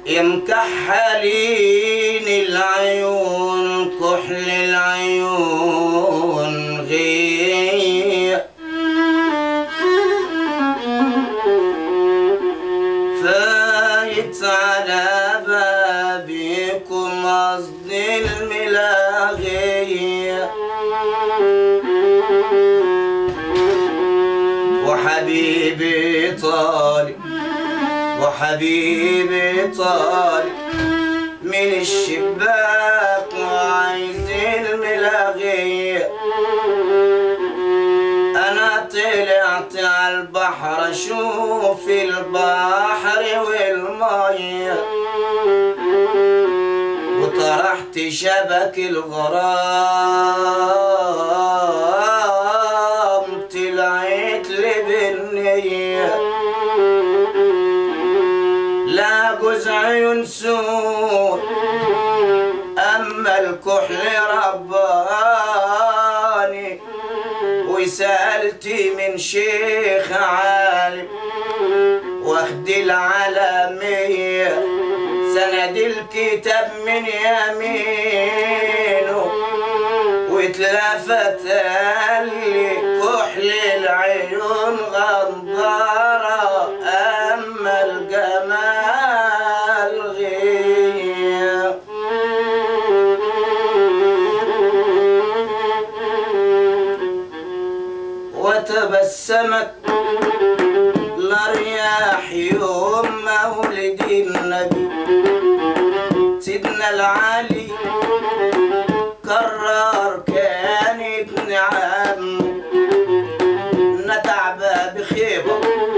مكحلين العيون كحل العيون غير فايت على بابكم قصد الملاغية وحبيبي طالب وحبيبي طالب من الشباك وعايز الملاغية انا طلعت على البحر اشوف البحر والمية وطرحت شبك الغرام طلعت لي بالنية لا جزع ينسون اما الكحل رباني وسألت من شيخ عالم واخد العالمية سند الكتاب من يمينه واتلفت قال لي كحل العيون غدارة أما الجمال غير وتبسمت لرياح يوم مولد النبي سيدنا العلي قرر كانت نعم نتع باب خيبة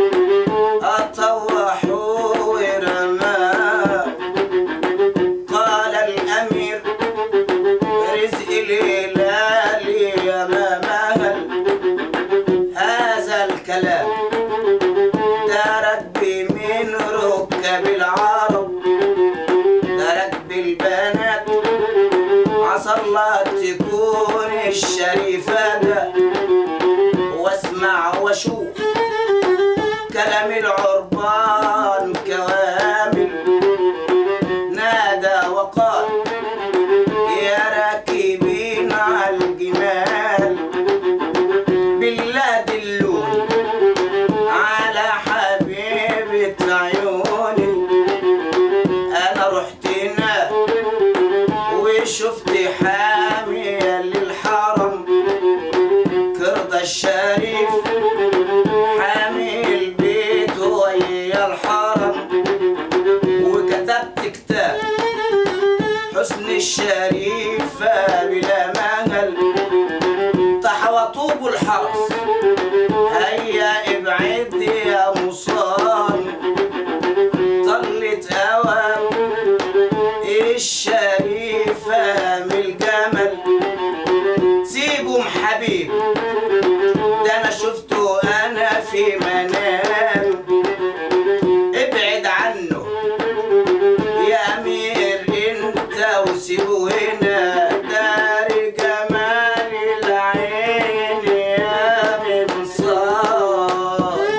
أطوح ورماه قال الأمير رزق الهلال يا ما مهل هذا الكلام درك من ركب العرب درك بالبنات عسى الله تكون الشريفة ده واسمع واشوف كلام العربان كوامل نادى وقال يا راكبين على الجمال بالله دلوني على حبيبة عيوني أنا رحت هناك وشفت حامية للحرم كرد الشريف حامي البيت ويا الحرم وكتبت كتاب حسن الشريفة بلا مهل طحوى طوب الحرس هيا ابعد يا مصان طلت اوام الشريفة من الجمل سيبهم حبيب ده انا شفته انا في منام ابعد عنه يا امير انت وسيبه هنا دار جمال العين يا منصار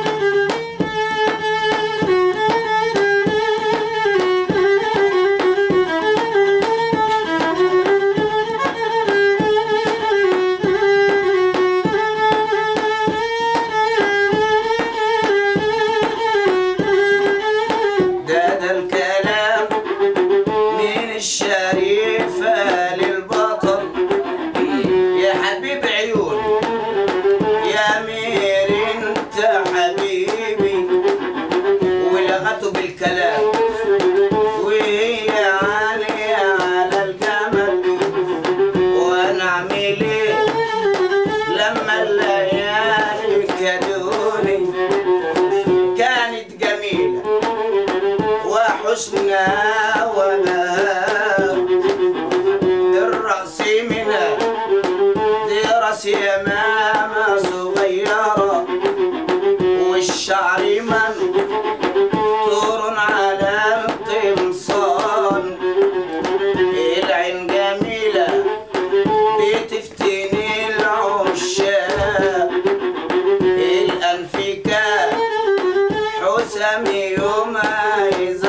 ده ده الكلام من الشريفة للبطل يا حبيب عيون يا أمير انت حبيبي ولغته بالكلام وهي عالية على الجمل وانا اعمل ايه لما الليالي كدوني كانت جميلة وحسنها وبهاء الرأس منها دي راس يمامة صغيرة والشعر منطور على القمصان العين جميلة بتفتني العشاق الأنف كان حسام يميز